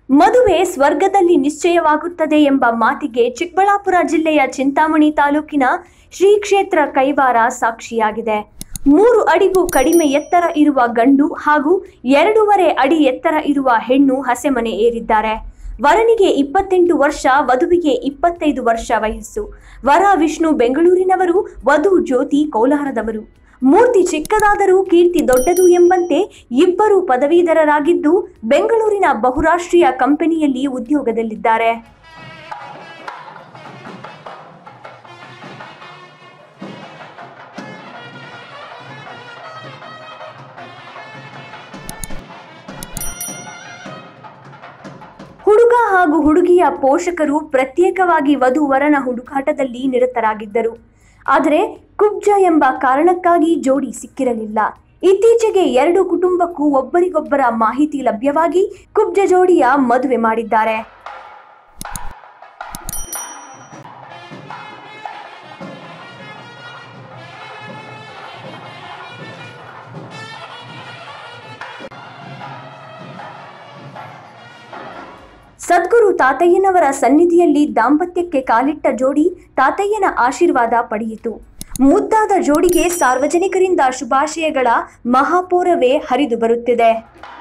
ಮದುವೆ ಸ್ವರ್ಗದಲ್ಲಿ ನಿಶ್ಚಯವಾಗುತ್ತದೆ ಎಂಬ ಮಾತಿಗೆ ಚಿಕ್ಕಬಳ್ಳಾಪುರ ಜಿಲ್ಲೆಯ ಚಿಂತಾಮಣಿ ತಾಲೂಕಿನ ಶ್ರೀ ಕ್ಷೇತ್ರ ಕೈವಾರ ಸಾಕ್ಷಿಯಾಗಿದೆ ಮೂರು ಅಡಿಗೂ ಕಡಿಮೆ ಎತ್ತರ ಇರುವ ಗಂಡು ಹಾಗೂ ಎರಡೂವರೆ ಅಡಿ ಎತ್ತರ ಇರುವ ಹೆಣ್ಣು ಹಸೆಮಣೆ ಏರಿದ್ದಾರೆ ವರನಿಗೆ ಇಪ್ಪತ್ತೆಂಟು ವರ್ಷ ವಧುವಿಗೆ ಇಪ್ಪತ್ತೈದು ವರ್ಷ ವಯಸ್ಸು ವರ ವಿಷ್ಣು ಬೆಂಗಳೂರಿನವರು ವಧು ಜ್ಯೋತಿ ಕೋಲಾರದವರು ಮೂರ್ತಿ ಚಿಕ್ಕದಾದರೂ ಕೀರ್ತಿ ದೊಡ್ಡದು ಎಂಬಂತೆ ಇಬ್ಬರು ಪದವೀಧರರಾಗಿದ್ದು ಬೆಂಗಳೂರಿನ ಬಹುರಾಷ್ಟ್ರೀಯ ಕಂಪನಿಯಲ್ಲಿ ಉದ್ಯೋಗದಲ್ಲಿದ್ದಾರೆ ಹುಡುಗ ಹಾಗೂ ಹುಡುಗಿಯ ಪೋಷಕರು ಪ್ರತ್ಯೇಕವಾಗಿ ವಧು ವರನ ಹುಡುಕಾಟದಲ್ಲಿ ನಿರತರಾಗಿದ್ದರು ಆದರೆ ಕುಬ್ಜ ಎಂಬ ಕಾರಣಕ್ಕಾಗಿ ಜೋಡಿ ಸಿಕ್ಕಿರಲಿಲ್ಲ ಇತ್ತೀಚೆಗೆ ಎರಡು ಕುಟುಂಬಕ್ಕೂ ಒಬ್ಬರಿಗೊಬ್ಬರ ಮಾಹಿತಿ ಲಭ್ಯವಾಗಿ ಕುಬ್ಜ ಜೋಡಿಯ ಮದುವೆ ಮಾಡಿದ್ದಾರೆ ಸದ್ಗುರು ತಾತಯ್ಯನವರ ಸನ್ನಿಧಿಯಲ್ಲಿ ದಾಂಪತ್ಯಕ್ಕೆ ಕಾಲಿಟ್ಟ ಜೋಡಿ ತಾತಯ್ಯನ ಆಶೀರ್ವಾದ ಪಡೆಯಿತು ಮುದ್ದಾದ ಜೋಡಿಗೆ ಸಾರ್ವಜನಿಕರಿಂದ ಶುಭಾಶಯಗಳ ಮಹಾಪೂರವೇ ಹರಿದು ಬರುತ್ತಿದೆ